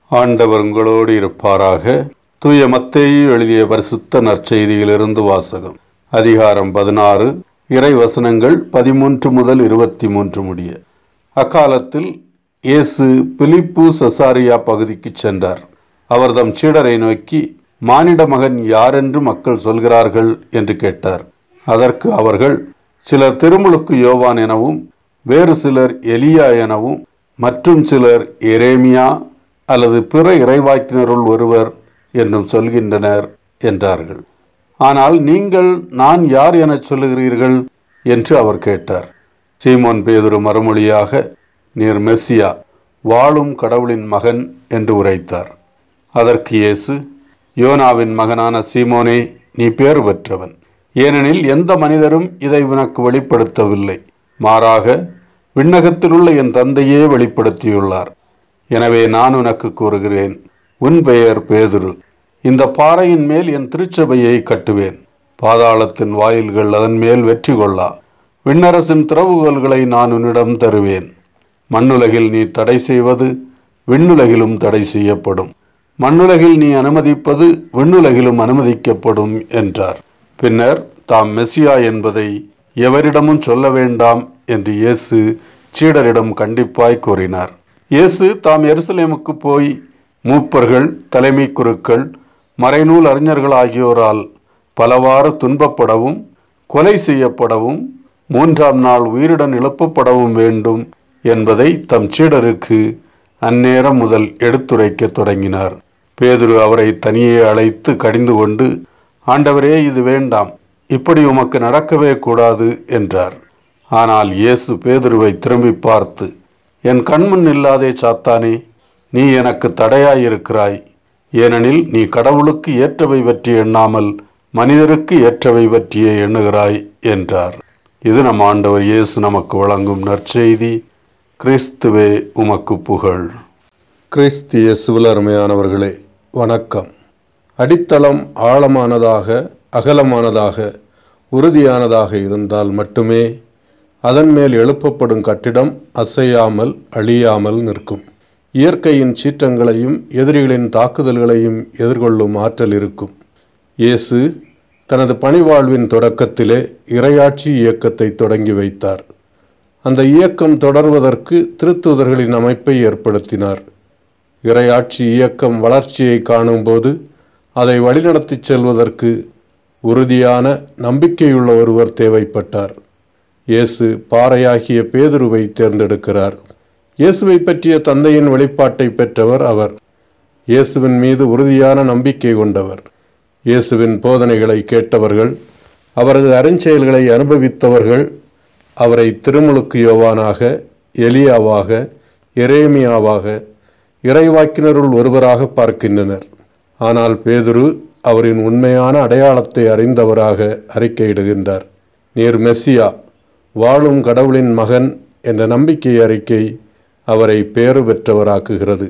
ஆண்டவர் உங்களோடு இருப்பாராக தூய மத்தேயு எழுதிய பரிசுத்த நற்செய்தியிலிருந்து வாசகம் அதிகாரம் பதினாறு இறை வசனங்கள் பதிமூன்று முதல் இருபத்தி மூன்று முடிய அக்காலத்தில் இயேசு பிலிப்பு சசாரியா பகுதிக்கு சென்றார் அவர் தம் சீடரை நோக்கி மானிட மகன் யாரென்று மக்கள் சொல்கிறார்கள் என்று கேட்டார் அதற்கு அவர்கள் சிலர் திருமுழுக்கு யோவான் எனவும் வேறு சிலர் எலியா எனவும் மற்றும் சிலர் எரேமியா அல்லது பிற இறைவாக்கினருள் ஒருவர் என்றும் சொல்கின்றனர் என்றார்கள் ஆனால் நீங்கள் நான் யார் எனச் சொல்லுகிறீர்கள் என்று அவர் கேட்டார் சீமோன் பேதுரு மறுமொழியாக நீர் மெஸ்ஸியா வாழும் கடவுளின் மகன் என்று உரைத்தார் அதற்கு இயேசு யோனாவின் மகனான சீமோனே நீ பேறு பெற்றவன் ஏனெனில் எந்த மனிதரும் இதை உனக்கு வெளிப்படுத்தவில்லை மாறாக விண்ணகத்திலுள்ள என் தந்தையே வெளிப்படுத்தியுள்ளார் எனவே நான் உனக்கு கூறுகிறேன் உன் பெயர் பேதுரு இந்த பாறையின் மேல் என் திருச்சபையை கட்டுவேன் பாதாளத்தின் வாயில்கள் அதன் மேல் வெற்றி கொள்ளா விண்ணரசின் திறவுகோல்களை நான் உன்னிடம் தருவேன் மண்ணுலகில் நீ தடை செய்வது விண்ணுலகிலும் தடை செய்யப்படும் மண்ணுலகில் நீ அனுமதிப்பது விண்ணுலகிலும் அனுமதிக்கப்படும் என்றார் பின்னர் தாம் மெசியா என்பதை எவரிடமும் சொல்ல வேண்டாம் என்று இயேசு சீடரிடம் கண்டிப்பாய் கூறினார் இயேசு தாம் எருசலேமுக்கு போய் மூப்பர்கள் தலைமை குருக்கள் மறைநூல் அறிஞர்கள் ஆகியோரால் பலவாறு துன்பப்படவும் கொலை செய்யப்படவும் மூன்றாம் நாள் உயிருடன் எழுப்பப்படவும் வேண்டும் என்பதை தம் சீடருக்கு அந்நேரம் முதல் எடுத்துரைக்கத் தொடங்கினார் பேதுரு அவரை தனியே அழைத்து கடிந்து கொண்டு ஆண்டவரே இது வேண்டாம் இப்படி உமக்கு நடக்கவே கூடாது என்றார் ஆனால் இயேசு பேதுருவை திரும்பி பார்த்து என் கண்முன் இல்லாதே சாத்தானே நீ எனக்கு தடையாயிருக்கிறாய் ஏனெனில் நீ கடவுளுக்கு ஏற்றவை பற்றி எண்ணாமல் மனிதருக்கு ஏற்றவை பற்றியே எண்ணுகிறாய் என்றார் இது நம் ஆண்டவர் இயேசு நமக்கு வழங்கும் நற்செய்தி கிறிஸ்துவே உமக்கு புகழ் கிறிஸ்து இயேசுவில் அருமையானவர்களே வணக்கம் அடித்தளம் ஆழமானதாக அகலமானதாக உறுதியானதாக இருந்தால் மட்டுமே அதன் மேல் எழுப்பப்படும் கட்டிடம் அசையாமல் அழியாமல் நிற்கும் இயற்கையின் சீற்றங்களையும் எதிரிகளின் தாக்குதல்களையும் எதிர்கொள்ளும் ஆற்றல் இருக்கும் இயேசு தனது பணிவாழ்வின் தொடக்கத்திலே இரையாட்சி இயக்கத்தை தொடங்கி வைத்தார் அந்த இயக்கம் தொடர்வதற்கு திருத்துதர்களின் அமைப்பை ஏற்படுத்தினார் இரையாட்சி இயக்கம் வளர்ச்சியை காணும்போது அதை வழிநடத்திச் செல்வதற்கு உறுதியான நம்பிக்கையுள்ள ஒருவர் தேவைப்பட்டார் இயேசு பாறையாகிய பேதுருவை தேர்ந்தெடுக்கிறார் இயேசுவை பற்றிய தந்தையின் வெளிப்பாட்டை பெற்றவர் அவர் இயேசுவின் மீது உறுதியான நம்பிக்கை கொண்டவர் இயேசுவின் போதனைகளை கேட்டவர்கள் அவரது அருஞ்செயல்களை அனுபவித்தவர்கள் அவரை திருமுழுக்கு யோவானாக எலியாவாக எரேமியாவாக இறைவாக்கினருள் ஒருவராக பார்க்கின்றனர் ஆனால் பேதுரு அவரின் உண்மையான அடையாளத்தை அறிந்தவராக அறிக்கையிடுகின்றார் நீர் மெஸ்ஸியா வாழும் கடவுளின் மகன் என்ற நம்பிக்கை அறிக்கை அவரை பேறு பெற்றவராக்குகிறது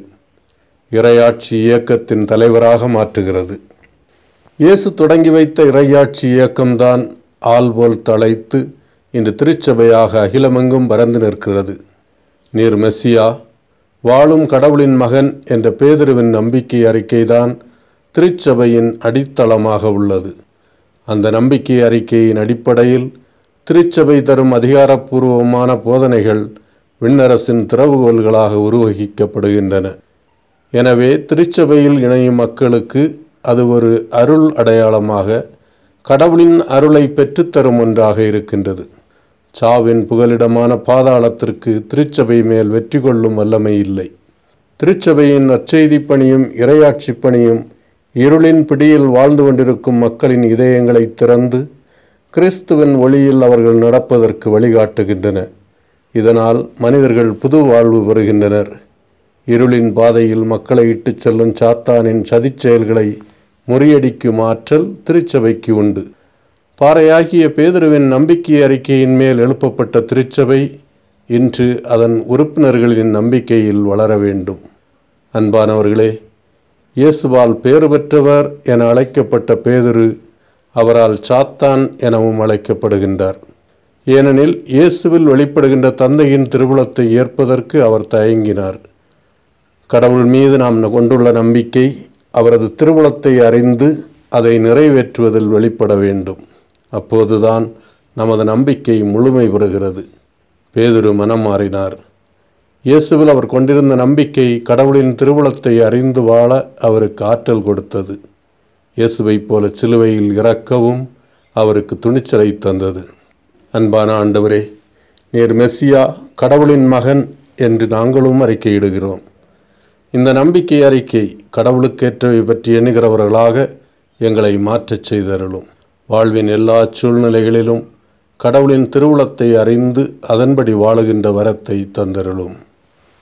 இறையாட்சி இயக்கத்தின் தலைவராக மாற்றுகிறது இயேசு தொடங்கி வைத்த இறையாட்சி இயக்கம்தான் ஆள்போல் தழைத்து இன்று திருச்சபையாக அகிலமெங்கும் பறந்து நிற்கிறது நீர் மெஸ்ஸியா வாழும் கடவுளின் மகன் என்ற பேதுருவின் நம்பிக்கை அறிக்கைதான் திருச்சபையின் அடித்தளமாக உள்ளது அந்த நம்பிக்கை அறிக்கையின் அடிப்படையில் திருச்சபை தரும் அதிகாரப்பூர்வமான போதனைகள் விண்ணரசின் திறவுகோல்களாக உருவகிக்கப்படுகின்றன எனவே திருச்சபையில் இணையும் மக்களுக்கு அது ஒரு அருள் அடையாளமாக கடவுளின் அருளை பெற்றுத்தரும் ஒன்றாக இருக்கின்றது சாவின் புகலிடமான பாதாளத்திற்கு திருச்சபை மேல் வெற்றி கொள்ளும் வல்லமை இல்லை திருச்சபையின் நற்செய்தி பணியும் இரையாட்சி பணியும் இருளின் பிடியில் வாழ்ந்து கொண்டிருக்கும் மக்களின் இதயங்களை திறந்து கிறிஸ்துவின் ஒளியில் அவர்கள் நடப்பதற்கு வழிகாட்டுகின்றன இதனால் மனிதர்கள் புது வாழ்வு பெறுகின்றனர் இருளின் பாதையில் மக்களை இட்டுச் செல்லும் சாத்தானின் சதிச் செயல்களை முறியடிக்கும் ஆற்றல் திருச்சபைக்கு உண்டு பாறையாகிய பேதுருவின் நம்பிக்கை அறிக்கையின் மேல் எழுப்பப்பட்ட திருச்சபை இன்று அதன் உறுப்பினர்களின் நம்பிக்கையில் வளர வேண்டும் அன்பானவர்களே இயேசுவால் பேறு பெற்றவர் என அழைக்கப்பட்ட பேதுரு அவரால் சாத்தான் எனவும் அழைக்கப்படுகின்றார் ஏனெனில் இயேசுவில் வெளிப்படுகின்ற தந்தையின் திருவுளத்தை ஏற்பதற்கு அவர் தயங்கினார் கடவுள் மீது நாம் கொண்டுள்ள நம்பிக்கை அவரது திருவுளத்தை அறிந்து அதை நிறைவேற்றுவதில் வெளிப்பட வேண்டும் அப்போதுதான் நமது நம்பிக்கை முழுமை பெறுகிறது பேதுரு மனம் மாறினார் இயேசுவில் அவர் கொண்டிருந்த நம்பிக்கை கடவுளின் திருவுளத்தை அறிந்து வாழ அவருக்கு ஆற்றல் கொடுத்தது இயேசுவைப் போல சிலுவையில் இறக்கவும் அவருக்கு துணிச்சலை தந்தது அன்பான ஆண்டவரே நீர் மெஸ்ஸியா கடவுளின் மகன் என்று நாங்களும் அறிக்கையிடுகிறோம் இந்த நம்பிக்கை அறிக்கை கடவுளுக்கேற்றவை பற்றி எண்ணுகிறவர்களாக எங்களை மாற்றச் செய்தருளும் வாழ்வின் எல்லா சூழ்நிலைகளிலும் கடவுளின் திருவுளத்தை அறிந்து அதன்படி வாழுகின்ற வரத்தை தந்தருளும்